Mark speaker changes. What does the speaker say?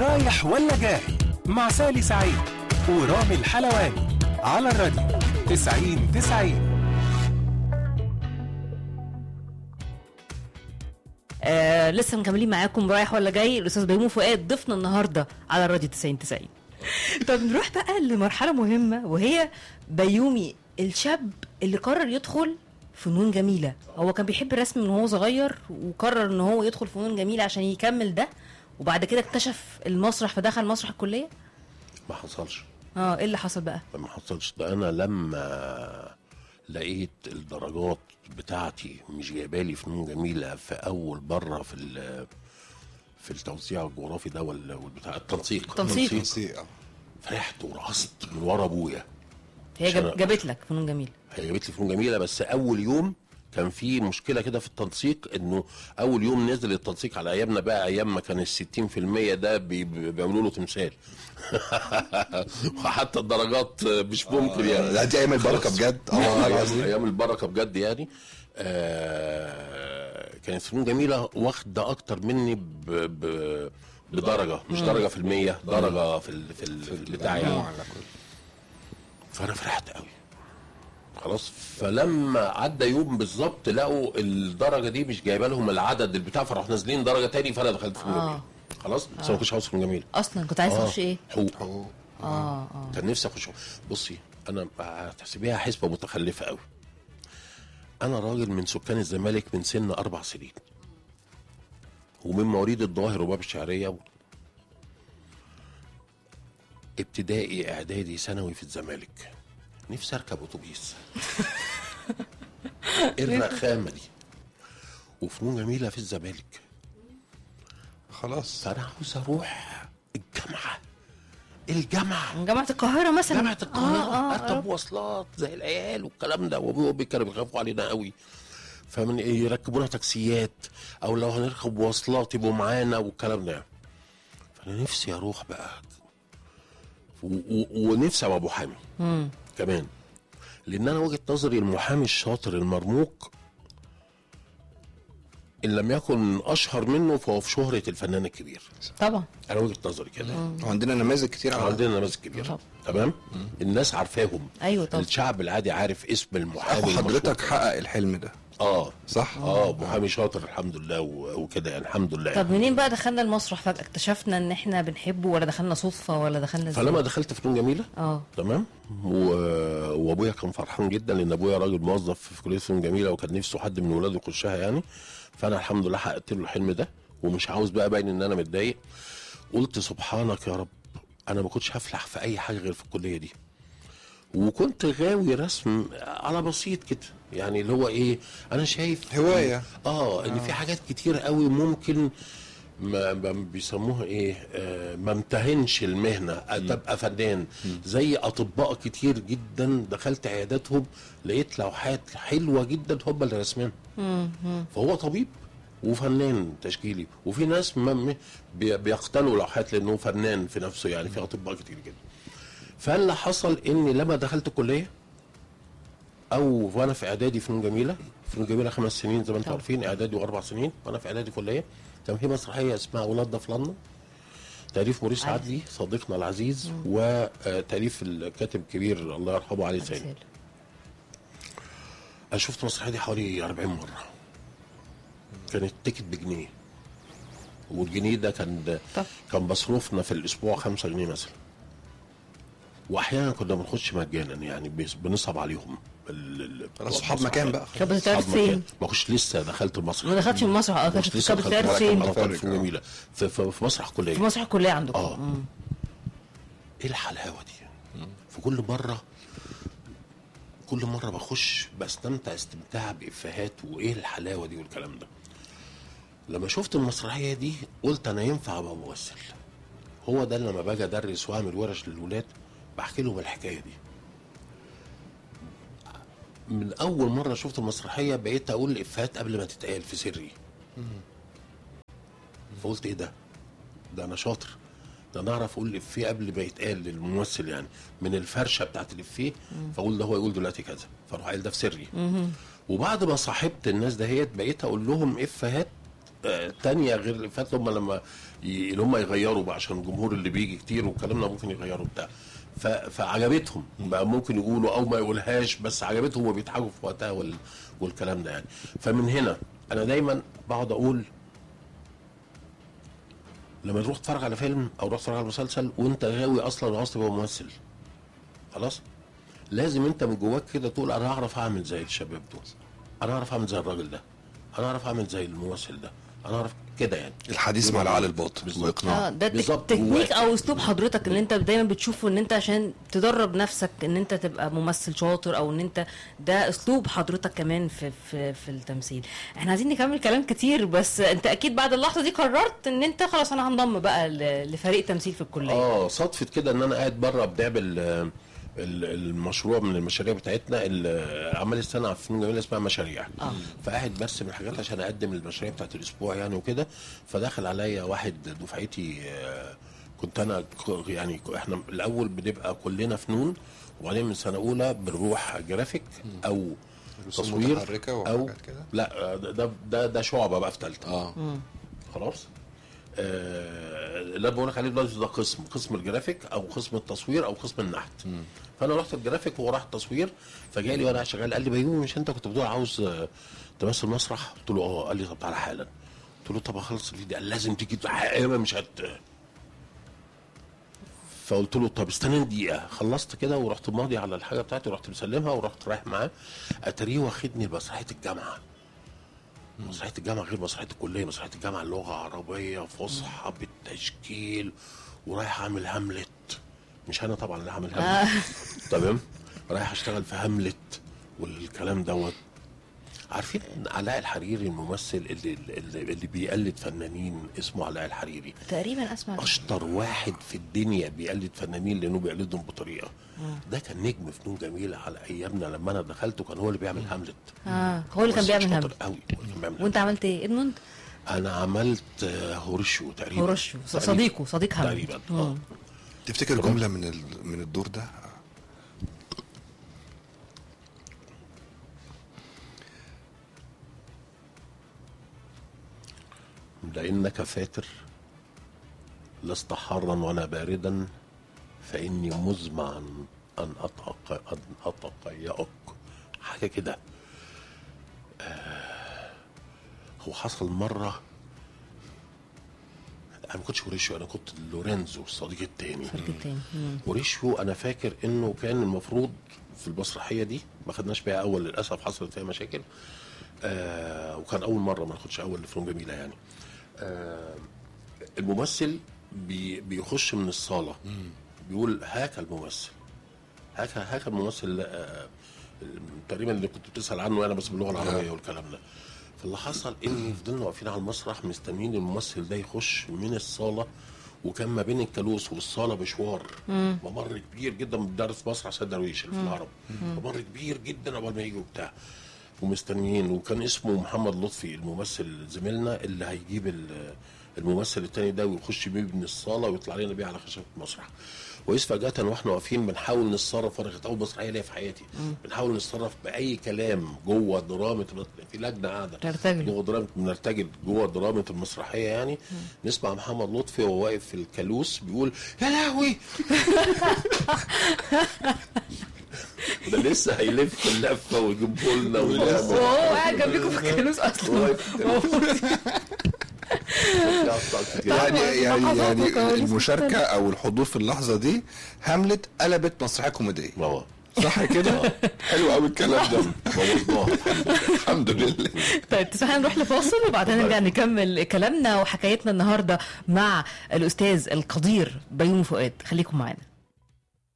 Speaker 1: رايح ولا جاي مع سالي سعيد ورامي الحلواني على الراديو 90 90
Speaker 2: آه لسه مكملين معاكم رايح ولا جاي الاستاذ بيومي فؤاد ضيفنا النهارده على الراديو 90 90 طب نروح بقى لمرحله مهمه وهي بيومي الشاب اللي قرر يدخل فنون جميله هو كان بيحب الرسم من وهو صغير وقرر ان هو يدخل فنون جميله عشان يكمل ده وبعد كده اكتشف المسرح فدخل مسرح الكليه
Speaker 3: ما حصلش
Speaker 2: اه ايه اللي حصل بقى
Speaker 3: ما حصلش ده انا لما لقيت الدرجات بتاعتي مش جايبالي فنون جميله في اول بره في ال- في التوزيع الجغرافي ده وال- والبتاع التنسيق
Speaker 2: تنسيق.
Speaker 4: نسيق آه.
Speaker 3: فرحت ورقصت من ورا ابويا
Speaker 2: هي جاب
Speaker 3: عشان-
Speaker 2: جابت لك فنون جميله
Speaker 3: هي جابت لي فنون جميله بس اول يوم كان في مشكله كده في التنسيق انه اول يوم نزل التنسيق على ايامنا بقى ايام ما كان ال 60% ده بي- بي- بيعملوا له تمثال وحتى الدرجات مش ممكن يعني
Speaker 4: لا دي ايام البركه بجد اه والله
Speaker 3: ايام
Speaker 4: العظيم
Speaker 3: أيام البركه بجد يعني آه كانت فنون جميله واخده اكتر مني ب ب بدرجه مش درجه في المية درجه في ال في, ال في البتاع يعني فانا فرحت قوي خلاص فلما عدى يوم بالظبط لقوا الدرجه دي مش جايبه لهم العدد البتاع فراحوا نازلين درجه تاني فانا دخلت فنون
Speaker 2: آه.
Speaker 3: جميله خلاص بس أنا ما كنتش عاوز فنون جميله
Speaker 2: اصلا كنت عايز تخش ايه
Speaker 3: حقوق
Speaker 4: حقوق.
Speaker 2: اه اه
Speaker 3: كان نفسي اخش بصي انا هتحسبيها حسبه متخلفه قوي انا راجل من سكان الزمالك من سن اربع سنين ومن مواليد الظاهر وباب الشعريه ابتدائي اعدادي ثانوي في الزمالك نفسي اركب اتوبيس إيه الرخامه دي وفنون جميله في الزمالك
Speaker 4: خلاص
Speaker 3: فانا عاوز اروح الجامعه الجامعه
Speaker 2: جامعه القاهره مثلا
Speaker 3: جامعة القاهرة
Speaker 2: آه، آه،
Speaker 3: أركب مواصلات زي العيال والكلام ده وأبوي وأمي كانوا بيخافوا علينا قوي فمن يركبونا تاكسيات أو لو هنركب مواصلات يبقوا معانا والكلام ده فأنا نفسي أروح بقى و- و- ونفسي أبقى محامي كمان لأن أنا وجهة نظري المحامي الشاطر المرموق إن لم يكن أشهر منه فهو في شهرة الفنان الكبير
Speaker 2: طبعا
Speaker 3: أنا وجهة نظري كده
Speaker 4: وعندنا نماذج كتير على
Speaker 3: عندنا نماذج كبيره
Speaker 2: طبعا.
Speaker 3: تمام الناس عارفاهم
Speaker 2: أيوة طبعا.
Speaker 3: الشعب العادي عارف اسم المحامي
Speaker 4: اخو حضرتك
Speaker 3: المشهور.
Speaker 4: حقق الحلم ده
Speaker 3: اه
Speaker 4: صح؟
Speaker 3: اه محامي شاطر الحمد لله و- وكده يعني الحمد لله
Speaker 2: طب منين بقى دخلنا المسرح فجاه اكتشفنا ان احنا بنحبه ولا دخلنا صدفه ولا دخلنا ازاي
Speaker 3: فلما دخلت فنون جميله
Speaker 2: اه
Speaker 3: تمام و... وابويا كان فرحان جدا لان ابويا راجل موظف في كليه فنون جميله وكان نفسه حد من ولاده يخشها يعني فانا الحمد لله حققت له الحلم ده ومش عاوز بقى باين ان انا متضايق قلت سبحانك يا رب انا ما كنتش هفلح في اي حاجه غير في الكليه دي وكنت غاوي رسم على بسيط كده يعني اللي هو ايه انا شايف
Speaker 4: هواية.
Speaker 3: اه ان في حاجات كتير قوي ممكن ما ما بيسموها ايه آه ما امتهنش المهنه تبقى فنان زي اطباء كتير جدا دخلت عياداتهم لقيت لوحات حلوه جدا هم اللي راسمينها فهو طبيب وفنان تشكيلي وفي ناس ما م- بي- بيقتنوا لوحات لانه فنان في نفسه يعني في اطباء كتير جدا فاللي حصل اني لما دخلت الكليه او وانا في اعدادي فنون جميله فنون جميله خمس سنين زي ما انتم
Speaker 2: طبعا.
Speaker 3: عارفين اعدادي واربع سنين وانا في اعدادي كليه كان في مسرحيه اسمها اولادنا في لندن تاليف موريس
Speaker 2: عادل.
Speaker 3: عدلي صديقنا العزيز وتاليف الكاتب الكبير الله يرحمه علي سالم
Speaker 2: رسالة.
Speaker 3: انا شفت المسرحيه دي حوالي 40 مره كانت التيكت بجنيه والجنيه ده كان
Speaker 2: طب.
Speaker 3: كان مصروفنا في الاسبوع 5 جنيه مثلا واحيانا كنا بنخش مجانا يعني بيس- بنصعب عليهم ال- ال-
Speaker 4: خلاص صحاب مكان بقى
Speaker 2: طب بتتعرف
Speaker 3: أصحاب مكان.
Speaker 2: فين؟
Speaker 3: ما كنتش لسه دخلت المسرح
Speaker 2: ما دخلتش المسرح اه
Speaker 3: مش
Speaker 2: كانت
Speaker 3: لسه
Speaker 2: كانت
Speaker 3: دخلت
Speaker 2: بتتعرف
Speaker 3: المسرح،
Speaker 2: فين؟
Speaker 3: كان
Speaker 4: فرق،
Speaker 3: فنون
Speaker 4: آه.
Speaker 3: جميله في, في, في مسرح كليه
Speaker 2: في مسرح الكليه عندكم
Speaker 3: اه
Speaker 2: مم.
Speaker 3: ايه الحلاوه دي في كل مره كل مره بخش بستمتع استمتاع بافيهات وايه الحلاوه دي والكلام ده لما شفت المسرحيه دي قلت انا ينفع ابقى ممثل هو ده اللي لما باجي ادرس واعمل ورش للولاد بحكي لهم الحكايه دي من اول مره شفت المسرحيه بقيت اقول الافيهات قبل ما تتقال في سري فقلت ايه ده ده انا شاطر ده انا اعرف اقول الافيه قبل ما يتقال للممثل يعني من الفرشه بتاعت الافيه فاقول ده هو يقول دلوقتي كذا فاروح قايل ده في سري وبعد ما صاحبت الناس دهيت بقيت اقول لهم افيهات آه تانية غير اللي فات هم لما ي... اللي هم يغيروا بقى عشان الجمهور اللي بيجي كتير وكلامنا ممكن يغيروا بتاع ف... فعجبتهم بقى ممكن يقولوا او ما يقولهاش بس عجبتهم وبيضحكوا في وقتها وال... والكلام ده يعني فمن هنا انا دايما بقعد اقول لما تروح تتفرج على فيلم او تروح تتفرج على مسلسل وانت غاوي اصلا وعاوز تبقى ممثل خلاص لازم انت من جواك كده تقول انا هعرف اعمل زي الشباب دول انا هعرف اعمل زي الراجل ده انا هعرف اعمل زي الممثل ده انا هعرف كده يعني
Speaker 4: الحديث مع العقل الباطن
Speaker 3: بالظبط.
Speaker 4: واقناع
Speaker 2: اه ده التك-
Speaker 3: بالظبط،
Speaker 2: تكنيك
Speaker 3: جواك.
Speaker 2: او اسلوب حضرتك اللي انت دايما بتشوفه ان انت عشان تدرب نفسك ان انت تبقى ممثل شاطر او ان انت ده اسلوب حضرتك كمان في في في التمثيل احنا عايزين نكمل كلام كتير بس انت اكيد بعد اللحظه دي قررت ان انت خلاص انا هنضم بقى ل- لفريق تمثيل في الكليه
Speaker 3: اه صدفه كده ان انا قاعد بره بنعمل آه، ال- المشروع من المشاريع بتاعتنا ال- اعمال السنه في فنون جميله اسمها مشاريع
Speaker 2: آه.
Speaker 3: فقاعد برسم الحاجات عشان اقدم المشاريع بتاعت الاسبوع يعني وكده فدخل عليا واحد دفعتي آه، كنت انا ك- يعني ك- احنا الاول بنبقى كلنا فنون وبعدين من سنه اولى بنروح جرافيك او
Speaker 4: رسوم
Speaker 3: تصوير
Speaker 4: متحركة
Speaker 3: او
Speaker 4: وحاجات كده؟
Speaker 3: لا ده ده ده شعبه بقى في ثالثه
Speaker 4: اه
Speaker 3: خلاص آه اللي انا بقول لك عليه دلوقتي ده قسم قسم الجرافيك او قسم التصوير او قسم النحت فانا رحت الجرافيك وهو راح التصوير فجاء لي وانا شغال قال لي بيومي مش انت كنت بتقول عاوز آه، تمثل مسرح قلت له اه قال لي طب تعالى حالا قلت له طب اخلص اللي قال لازم تيجي حقيقة مش هت فقلت له طب استنى دقيقه خلصت كده ورحت ماضي على الحاجه بتاعتي ورحت مسلمها ورحت رايح معاه اتاريه واخدني لمسرحيه الجامعه مسرحيه الجامعه غير مسرحيه الكليه مسرحيه الجامعه لغه عربيه فصحى بالتشكيل ورايح اعمل هاملت مش انا طبعا اللي هعمل هاملت تمام رايح اشتغل في هاملت والكلام دوت عارفين علاء الحريري الممثل اللي اللي, اللي بيقلد فنانين اسمه علاء الحريري
Speaker 2: تقريبا اسمع
Speaker 3: اشطر واحد في الدنيا بيقلد فنانين لانه بيقلدهم بطريقه ده كان نجم فنون جميله على ايامنا لما انا دخلت وكان هو اللي بيعمل هاملت
Speaker 2: اه هو اللي كان
Speaker 3: بس
Speaker 2: بيعمل
Speaker 3: شاطر
Speaker 2: هاملت
Speaker 3: قوي هو اللي كان بيعمل
Speaker 2: وانت عملت ايه ادموند
Speaker 3: انا عملت آه، هورشيو تقريبا
Speaker 2: هورشيو
Speaker 3: تقريباً.
Speaker 2: صديقه صديق هاملت
Speaker 3: تقريبا اه
Speaker 2: مم.
Speaker 4: تفتكر جمله من ال- من الدور ده
Speaker 3: لانك فاتر لست حارا ولا باردا فاني مزمعا ان أتق... ان اتقيأك حاجه كده آه هو حصل مره انا ما كنتش هوريشيو انا كنت لورينزو الصديق التاني
Speaker 2: فرق التاني مم.
Speaker 3: وريشيو انا فاكر انه كان المفروض في المسرحيه دي ما خدناش بيها اول للاسف حصلت فيها مشاكل آه وكان اول مره ما ناخدش اول لفنون جميله يعني آه الممثل بي بيخش من الصاله بيقول هاك الممثل هاك هاك الممثل آه تقريبا اللي كنت بتسال عنه انا بس باللغه العربيه والكلام ده فاللي حصل ان فضلنا واقفين على المسرح مستنيين الممثل ده يخش من الصاله وكان ما بين الكالوس والصاله مشوار ممر كبير جدا من درس مسرح سيد درويش اللي في الهرم ممر كبير جدا قبل ما يجي وبتاع ومستنيين وكان اسمه محمد لطفي الممثل زميلنا اللي هيجيب ال- الممثل التاني ده ويخش بيه من الصاله ويطلع لنا بيه على خشبه المسرح وإذ فجأة واحنا واقفين بنحاول نتصرف وانا كانت أول مسرحية ليا في حياتي بنحاول نتصرف بأي كلام جوه درامة في لجنة قاعدة
Speaker 2: ترتجل.
Speaker 3: جوه درامة بنرتجل جوه درامة المسرحية يعني نسمع محمد لطفي وهو واقف في الكالوس بيقول يا لهوي ده لسه هيلف اللفة ويجيبه لنا ويعمل
Speaker 2: وهو قاعد جنبكم في الكالوس اصلا
Speaker 4: يعني يعني
Speaker 2: لحظات
Speaker 4: يعني
Speaker 2: وكواليس
Speaker 4: المشاركه او الحضور في اللحظه دي هاملت قلبت مسرحيه كوميديه
Speaker 3: ما هو
Speaker 4: صح كده؟ حلو قوي الكلام ده
Speaker 3: بوظناها
Speaker 4: الحمد لله
Speaker 2: طيب تسمحنا نروح لفاصل وبعدين نرجع نكمل كلامنا وحكايتنا النهارده مع الاستاذ القدير بيومي فؤاد خليكم معانا